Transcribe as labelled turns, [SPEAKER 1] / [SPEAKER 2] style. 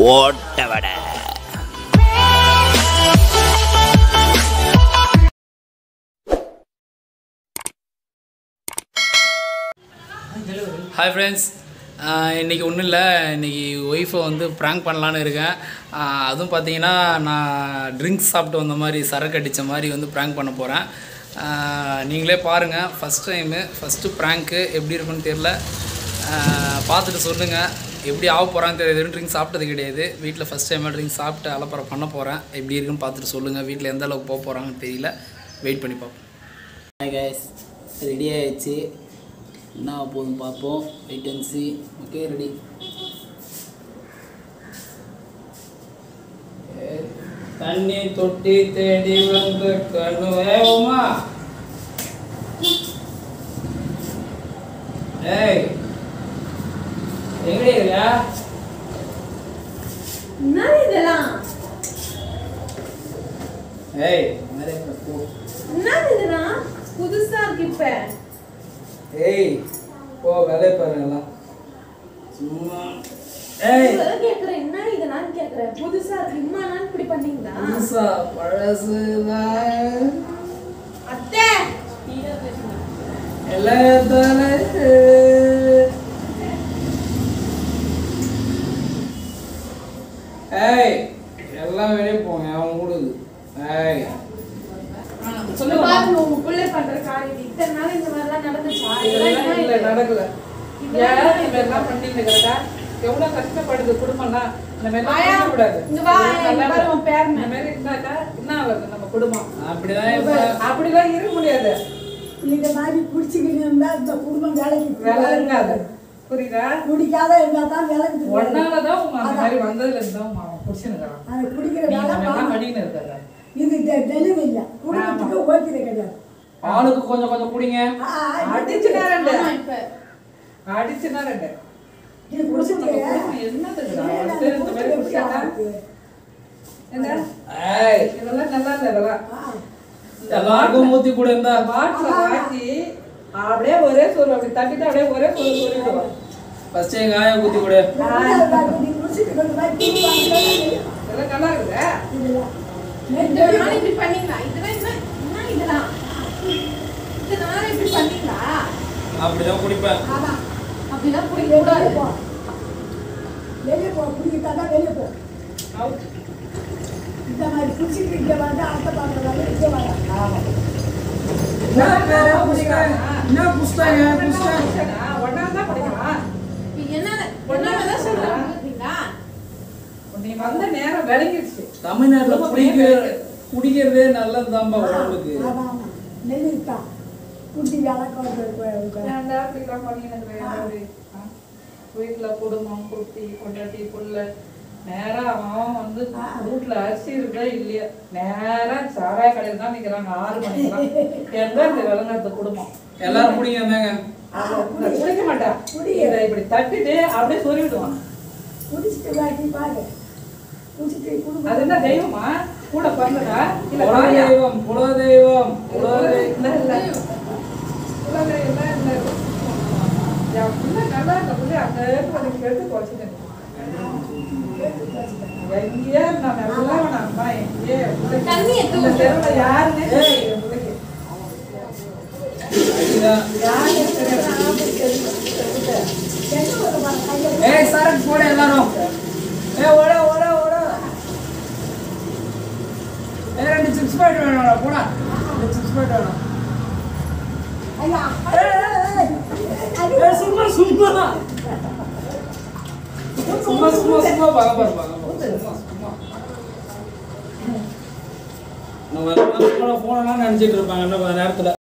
[SPEAKER 1] ஓட்ட வடை
[SPEAKER 2] hi friends இன்றைக்கி ஒன்றும் இல்லை இன்றைக்கி ஒய்ஃபை வந்து ப்ராங்க் பண்ணலான்னு இருக்கேன் ஆஹ் அதுவும் பார்த்தீங்கன்னா நான் ட்ரிங்க்ஸ் சாப்பிட்டு வந்த மாதிரி சரக்கு அடித்த மாதிரி வந்து ப்ராங்க் பண்ண போகிறேன் நீங்களே பாருங்கள் ஃபஸ்ட் டைமு ஃபஸ்ட்டு ப்ராங்க்கு எப்படி இருக்குன்னு தெரில ஆஹ் பார்த்துட்டு சொல்லுங்கள் எப்படி ஆக போகிறான்னு தெரியாது ட்ரிங்க்ஸ் சாப்பிட்டது கிடையாது வீட்டில் ஃபஸ்ட் டைம் ட்ரிங்க்ஸ் சாப்பிட்டு அலப்பறம் பண்ண போகிறேன் எப்படி இருக்குன்னு பார்த்துட்டு சொல்லுங்கள் வீட்டில் எந்த அளவுக்கு போக போகிறாங்கன்னு தெரியல வெயிட் பண்ணி பார்ப்போம்
[SPEAKER 3] ஹாய் கைஸ் ரெடி ஆயிடுச்சு என்ன ஆக போகுதுன்னு பார்ப்போம் wait and see okay ready
[SPEAKER 2] தண்ணி தொட்டி தேடி வந்து கண்ணு வேகமா ஏய் எங்கடி இருக்க
[SPEAKER 4] என்ன இதெல்லாம்
[SPEAKER 2] ஏய் நிறைய போ
[SPEAKER 4] என்ன இதெல்லாம் புதுசா இருக்கு இப்ப
[SPEAKER 2] ஏய் போ வேலையை பாருங்கலாம் சும்மா ஏய்
[SPEAKER 4] இப்பதான் கேக்குறேன் என்ன இதெல்லாம் கேக்குறேன் புதுசா இருக்கு இம்மா நான் இப்படி பண்ணீங்களா
[SPEAKER 2] புதுசா பழசுலாம்
[SPEAKER 4] அத்தை
[SPEAKER 2] எல்லாத்தால ஏய் எல்லாம் வெளியே போங்க அவன் கூடுது ஏய்
[SPEAKER 4] சொல்ல பாருங்க உங்க பிள்ளை பண்ற காரியம் இத்தனை நாள் இந்த மாதிரி எல்லாம் நடந்துச்சா இதெல்லாம்
[SPEAKER 5] இதெல்லாம்
[SPEAKER 4] என்ன
[SPEAKER 5] இல்ல
[SPEAKER 4] இது?
[SPEAKER 5] நடக்கல
[SPEAKER 4] இதெல்லாம்
[SPEAKER 5] ஏன்
[SPEAKER 4] நடக்கல.
[SPEAKER 5] இதெல்லாம் பண்ணிருக்கிறதா எவ்வளவு கஷ்டப்படுது குடும்பம்லாம் இந்த மாதிரி
[SPEAKER 4] வாயா,
[SPEAKER 5] கூடாது
[SPEAKER 4] இங்க வா, இங்க பாரு உன் பேரனை.
[SPEAKER 5] இந்த மாதிரி இருந்தாக்கா என்ன ஆகுது நம்ம குடும்பம்
[SPEAKER 2] அப்படிதான் இப்ப
[SPEAKER 5] அப்படிலாம் இருக்க முடியாது
[SPEAKER 6] இந்த மாதிரி குடிச்சுக்கிட்டு இருந்தா இந்த குடும்பம் வேலைக்கு
[SPEAKER 5] வேலை இருக்காது புரியுதா
[SPEAKER 6] குடிக்காத இருந்தா தான் வேலைக்கு போகாது.
[SPEAKER 5] ஒன்னாலதான் உங்க அந்த மாதிரி வந்ததுல இருந்து தான் அவன் புடிச்சுனுக்கிறான்
[SPEAKER 6] அது குடிக்கிற
[SPEAKER 5] நீ
[SPEAKER 6] வேலை
[SPEAKER 5] இந்த மாதிரிலாம்
[SPEAKER 6] பாவம்.
[SPEAKER 5] பண்ணின்னு இருக்காத
[SPEAKER 6] இது தெ- தெளிவு இல்லை குடும்பத்துக்கு ஓய்க்கிறது கிடையாது
[SPEAKER 2] ஆளுக்கு கொஞ்சம் கொஞ்சம் குடிங்க
[SPEAKER 6] ஆ, ஆ,
[SPEAKER 5] அடிச்சுனா ரெண்டு
[SPEAKER 4] ஆமா, இப்ப
[SPEAKER 5] அடிச்சுனா ரெண்டு
[SPEAKER 6] இது குடிச்சிட்டு
[SPEAKER 5] குடும்பம் என்னத்துக்குடா
[SPEAKER 6] இது
[SPEAKER 5] வந்து இந்த
[SPEAKER 6] குடிச்சிட்டு
[SPEAKER 5] மாதிரி
[SPEAKER 6] எப்படி
[SPEAKER 5] குடிச்சாக்கா
[SPEAKER 6] ஆகுது?
[SPEAKER 5] என்ன
[SPEAKER 2] ஏய்
[SPEAKER 5] இதெல்லாம் நல்லா இல்ல இதெல்லாம்
[SPEAKER 6] ஆ,
[SPEAKER 2] எல்லாருக்கும் ஊத்தி கூட இருந்தா
[SPEAKER 5] பாட்டில் வாங்கி அப்படியே ஒரே சோறு அப்படி தட்டிட்டு அப்படியே ஒரே சோறு சொல்லிடுவோம்
[SPEAKER 2] ஃபர்ஸ்ட் எங்க ஆயா ஊத்தி கூட
[SPEAKER 6] ரெண்டாவது வாட்டி நீ குடிச்சிட்டு கொண்டு போய் குடிப்பாங்க.
[SPEAKER 5] இதெல்லாம் நல்லா இருக்குதா
[SPEAKER 6] இதுல.
[SPEAKER 4] இத்தனை நாள் இப்படி பண்ணீங்களா இதெல்லாம் என்ன என்ன இதெல்லாம் இத்தனை நாள் இப்படி பண்ணீங்களா
[SPEAKER 2] அப்படிதான் குடிப்பேன்
[SPEAKER 6] ஆமா.
[SPEAKER 4] அப்படிலாம் குடிக்க
[SPEAKER 6] வெளியே
[SPEAKER 4] கூடாது
[SPEAKER 6] போ. வெளியே போ குடிக்கிட்டாதான் வெளியே போ இந்த மாதிரி குடிச்சிட்டு இங்க வந்து அடுத்த பாத்திரம் இங்கே வர
[SPEAKER 5] ஆமா
[SPEAKER 2] என்ன பேரே புஸ்தகம் என்ன புஸ்தகம் புஸ்தகம்
[SPEAKER 5] ஒன்னாதான் படிக்கலாம்
[SPEAKER 4] இப்ப என்ன என்னதான் சொல்றாங்க பாத்தீங்களா
[SPEAKER 5] நீ வந்த நேரம் விளங்கிடுச்சு
[SPEAKER 2] தமிழ்நாட்டுல குடிக்கிற குடிக்கிறதே நல்லதுதான்பா உடம்புக்கு
[SPEAKER 6] ஆமா ஆமா நெல்லிக்கா குட்டி விளக்கம்
[SPEAKER 5] ஏன்டா இப்படிலாம் பண்ணின்னு இருக்கிற? ஆ? வீட்டுல குடும்பம் குட்டி பொண்டாட்டி புள்ள நேரா அவன் வந்து வீட்டுல அரிசி இருக்கா இல்லையா நேரா சாராய கடையில் தான் நிக்கிறாங்க ஆறு மணிக்கெல்லாம் எங்க இந்த விளங்குறது குடும்பம்
[SPEAKER 2] எல்லாரும் குடிங்க என்னங்க
[SPEAKER 5] அவன் குடிக்க மாட்டான் இதை இப்படி தட்டிட்டு அப்படியே சொருவிடுவான்
[SPEAKER 6] குடிச்சிட்டு வாட்டி பாரு குடிச்சிட்டு குடும்பம்
[SPEAKER 5] அது என்ன தெய்வமா கூட பிறந்ததா இல்ல தாயா?
[SPEAKER 2] குலதெய்வம் குலதெய்வம் குலதெய்வம்
[SPEAKER 5] இல்ல, இல்ல. குலதெய்வம் தான் இல்ல. என் புள்ள நல்லா இருக்க புள்ள அங்க இருந்து வந்து கெடுத்து குறைச்சிட்டு எங்கேயே நான் நல்லா நான் அம்மா எங்கேயே என் பிள்ளைக்கு-
[SPEAKER 4] தண்ணி எடுத்து
[SPEAKER 5] இந்த
[SPEAKER 4] ஊத்து.
[SPEAKER 5] தெருவுல யாருன்னே தெரியாது என் பிள்ளைக்கு.
[SPEAKER 2] அடிதான்.
[SPEAKER 5] யாருன்னே தெரியாது.
[SPEAKER 6] என்ன ஒரு பாரு, கையை
[SPEAKER 2] ஏய் சரக்கு போட எல்லாரும் ஏய் ஓட ஓட ஓட ஏய் ரெண்டு சிப்ஸ் பாக்கெட் வேணும்டா போடா ரெண்டு சிப்ஸ் பாக்கெட் வேணும்
[SPEAKER 6] ஐயா
[SPEAKER 2] ஏய், ஏய், ஏய். ஏய், சும்மா சும்மா சும்மா சும்மா சும்மா பாக்க பாரு பாக்க பாரு சும்மா சும்மா நம்ம போன நினைச்சிட்டு இருப்பாங்க இன்னும் கொஞ்ச நேரத்துல